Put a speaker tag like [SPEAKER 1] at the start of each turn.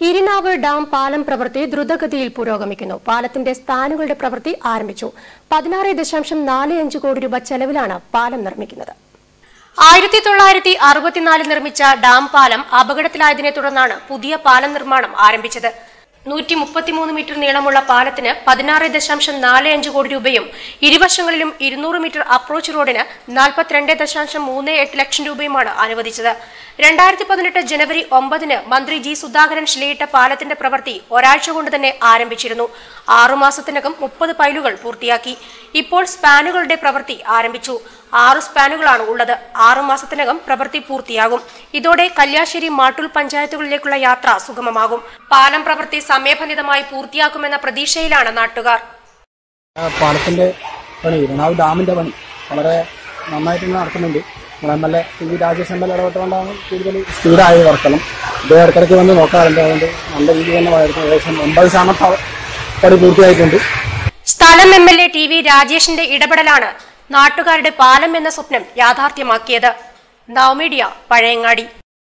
[SPEAKER 1] ഇരിനാവ് dam പാലം പ്രവൃത്തി ദ്രുതഗതിയിൽ പുരോഗമിക്കുന്നു പാലത്തിന്റെ സ്പാനുകളുടെ പ്രവൃത്തി ആരംഭിച്ചു പതിനാറ് ദശാംശം നാല് അഞ്ച് കോടി രൂപ ചെലവിലാണ് പാലം നിർമ്മിക്കുന്നത് ആയിരത്തി തൊള്ളായിരത്തി അറുപത്തിനാലിൽ നിർമ്മിച്ച ഡാം പാലം അപകടത്തിലായതിനെ തുടർന്നാണ് പുതിയ പാലം നിർമ്മാണം ആരംഭിച്ചത് നൂറ്റി മുപ്പത്തിമൂന്ന് മീറ്റർ നീളമുള്ള പാലത്തിന് പതിനാറ് ദശാംശം നാല് അഞ്ച് കോടി രൂപയും ഇരുവശങ്ങളിലും ഇരുന്നൂറ് മീറ്റർ അപ്രോച്ച് റോഡിന് നാൽപ്പത്തിരണ്ട് ദശാംശം മൂന്ന് എട്ട് ലക്ഷം രൂപയുമാണ് അനുവദിച്ചത് രണ്ടായിരത്തി പതിനെട്ട് ജനുവരി ഒമ്പതിന് മന്ത്രി ജി സുധാകരൻ ശിലയിട്ട പാലത്തിന്റെ പ്രവൃത്തി ഒരാഴ്ച കൊണ്ട് തന്നെ ആരംഭിച്ചിരുന്നു ആറുമാസത്തിനകം മുപ്പത് പൈലുകൾ പൂർത്തിയാക്കി ഇപ്പോൾ സ്പാനുകളുടെ പ്രവൃത്തി ആരംഭിച്ചു ആറ് സ്പാനുകളാണ് ഉള്ളത് ആറു മാസത്തിനകം പ്രവൃത്തി പൂർത്തിയാകും ഇതോടെ കല്യാശ്ശേരി മാട്ടൂൽ പഞ്ചായത്തുകളിലേക്കുള്ള യാത്ര സുഗമമാകും പാലം പ്രവൃത്തി സമയബന്ധിതമായി പൂർത്തിയാക്കുമെന്ന പ്രതീക്ഷയിലാണ് നാട്ടുകാർ
[SPEAKER 2] ആ പാലത്തിന്റെ പണി ഇരണാവ് ഡാമിന്റെ പണി വളരെ നന്നായിട്ട് ഇങ്ങനെ നടക്കുന്നുണ്ട് നമ്മുടെ M L A T V Rajesh M L A ഇടപെട്ടുകൊണ്ടാണ് കൂടുതൽ സ്പീഡായ വർക്കെല്ലാം ഇത് ഇടയ്ക്കിടയ്ക്ക് വന്ന് നോക്കാറുണ്ട് അതുകൊണ്ട് നല്ല രീതിയിൽ തന്നെ വളരുന്നു ഏകദേശം എൺപത് ശതമാനം പ- പണി പൂർത്തിയായിട്ടുണ്ട്
[SPEAKER 1] സ്ഥലം M L A T V രാജേഷിന്റെ ഇടപെടലാണ് നാട്ടുകാരുടെ പാലം എന്ന സ്വപ്നം യാഥാർത്ഥ്യമാക്കിയത് നവമീഡിയ പഴയങ്ങാടി